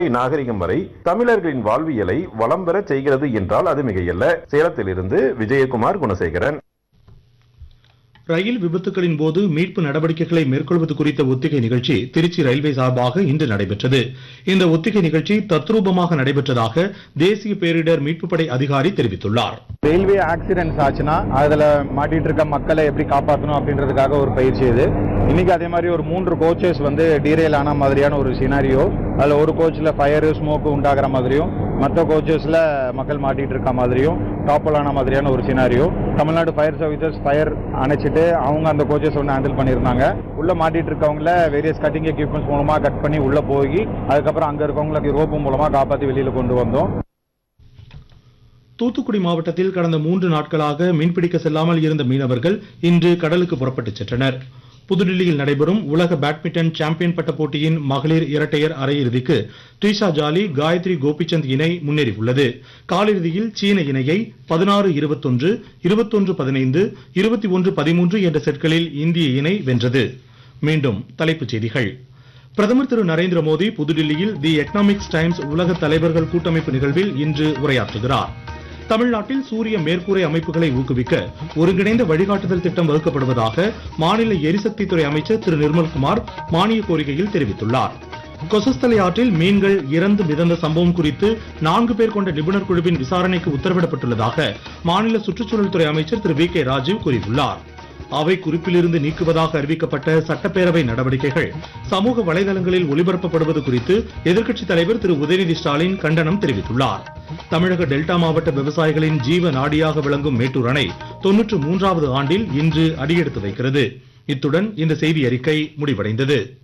நாகரிகம் வரை தமிழர்களின் வாழ்வியலை வளம் பெற செய்கிறது என்றால் அது மிகையல்ல சேலத்திலிருந்து விஜயகுமார் குணசேகரன் ரயில் விபத்துகளின் போது மீட்பு நடவடிக்கைகளை மேற்கொள்வது குறித்த ஒத்திகை நிகழ்ச்சி திருச்சி ரயில்வே சார்பாக இன்று நடைபெற்றது இந்த ஒத்திகை நிகழ்ச்சி தத்ரூபமாக நடைபெற்றதாக தேசிய பேரிடர் மீட்புப் படை அதிகாரி தெரிவித்துள்ளார் ரயில்வே ஆக்சிடென்ட்ஸ் ஆச்சுன்னா அதுல மாட்டிட்டு இருக்க மக்களை எப்படி காப்பாற்றணும் அப்படின்றதுக்காக ஒரு பயிற்சி இது இன்னைக்கு அதே மாதிரி ஒரு மூன்று கோச்சஸ் வந்து டீரெயில் ஆன மாதிரியான ஒரு சினாரியோ அதுல ஒரு கோச்ல ஃபயர் ஸ்மோக் உண்டாகிற மாதிரியும் மற்ற கோச்சஸ்ல மக்கள் மாட்டிட்டு இருக்க மாதிரியும் டாப்பல் ஆன மாதிரியான ஒரு scenario Tamil Nadu fire services fire அணைச்சிட்டு அவங்க அந்த கோச்சஸ் ஒன்று ஹேண்டில் பண்ணியிருந்தாங்க உள்ள மாட்டிட்டு இருக்கவங்கள வேரியஸ் கட்டிங் எக்யூப்மெண்ட்ஸ் மூலமா கட் பண்ணி உள்ள போய் அதுக்கப்புறம் அங்க இருக்கவங்களுக்கு ரோப்பு மூலமா காப்பாற்றி வெளியில கொண்டு வந்தோம் தூத்துக்குடி மாவட்டத்தில் கடந்த மூன்று நாட்களாக மீன்பிடிக்க செல்லாமல் இருந்த மீனவர்கள் இன்று கடலுக்கு புறப்பட்டுச் சென்றனர் புதுடில்லியில் நடைபெறும் உலக பேட்மிண்டன் சாம்பியன் பட்ட போட்டியின் மகளிர் இரட்டையர் அரையிறுதிக்கு ட்ரீஷா ஜாலி காயத்ரி கோபிச்சந்த் இணை முன்னேறியுள்ளது காலிறுதியில் சீன இணையை பதினாறு இருபத்தொன்று இருபத்தொன்று பதினைந்து இருபத்தி ஒன்று பதிமூன்று என்ற செட்களில் இந்திய இணை வென்றது மீண்டும் தலைப்புச் செய்திகள் பிரதமர் திரு நரேந்திர மோடி புதுடில்லியில் தி எக்கனாமிக்ஸ் டைம்ஸ் உலக தலைவர்கள் கூட்டமைப்பு நிகழ்வில் இன்று உரையாற்றுகிறார் தமிழ்நாட்டில் சூரிய மேற்கூரை அமைப்புகளை ஊக்குவிக்க ஒருங்கிணைந்த வழிகாட்டுதல் திட்டம் வகுக்கப்படுவதாக மாநில எரிசக்தித்துறை அமைச்சர் திரு நிர்மல்குமார் மானிய கோரிக்கையில் தெரிவித்துள்ளார் கொசஸ்தலை ஆற்றில் மீன்கள் இறந்து மிதந்த சம்பவம் குறித்து நான்கு பேர் கொண்ட நிபுணர் குழுவின் விசாரணைக்கு உத்தரவிடப்பட்டுள்ளதாக மாநில சுற்றுச்சூழல் துறை அமைச்சர் திரு வி கே ராஜீவ் கூறியுள்ளார் அவை குறிப்பிலிருந்து நீக்குவதாக அறிவிக்கப்பட்ட சட்டப்பேரவை நடவடிக்கைகள் சமூக வலைதளங்களில் ஒளிபரப்பப்படுவது குறித்து எதிர்க்கட்சித் தலைவர் திரு உதயநிதி ஸ்டாலின் கண்டனம் தெரிவித்துள்ளார் தமிழக டெல்டா மாவட்ட விவசாயிகளின் ஜீவ நாடியாக விளங்கும் மேட்டூர் அணை தொன்னூற்று மூன்றாவது ஆண்டில் இன்று அடியெடுத்து வைக்கிறது இத்துடன் இந்த செய்தி அறிக்கை முடிவடைந்தது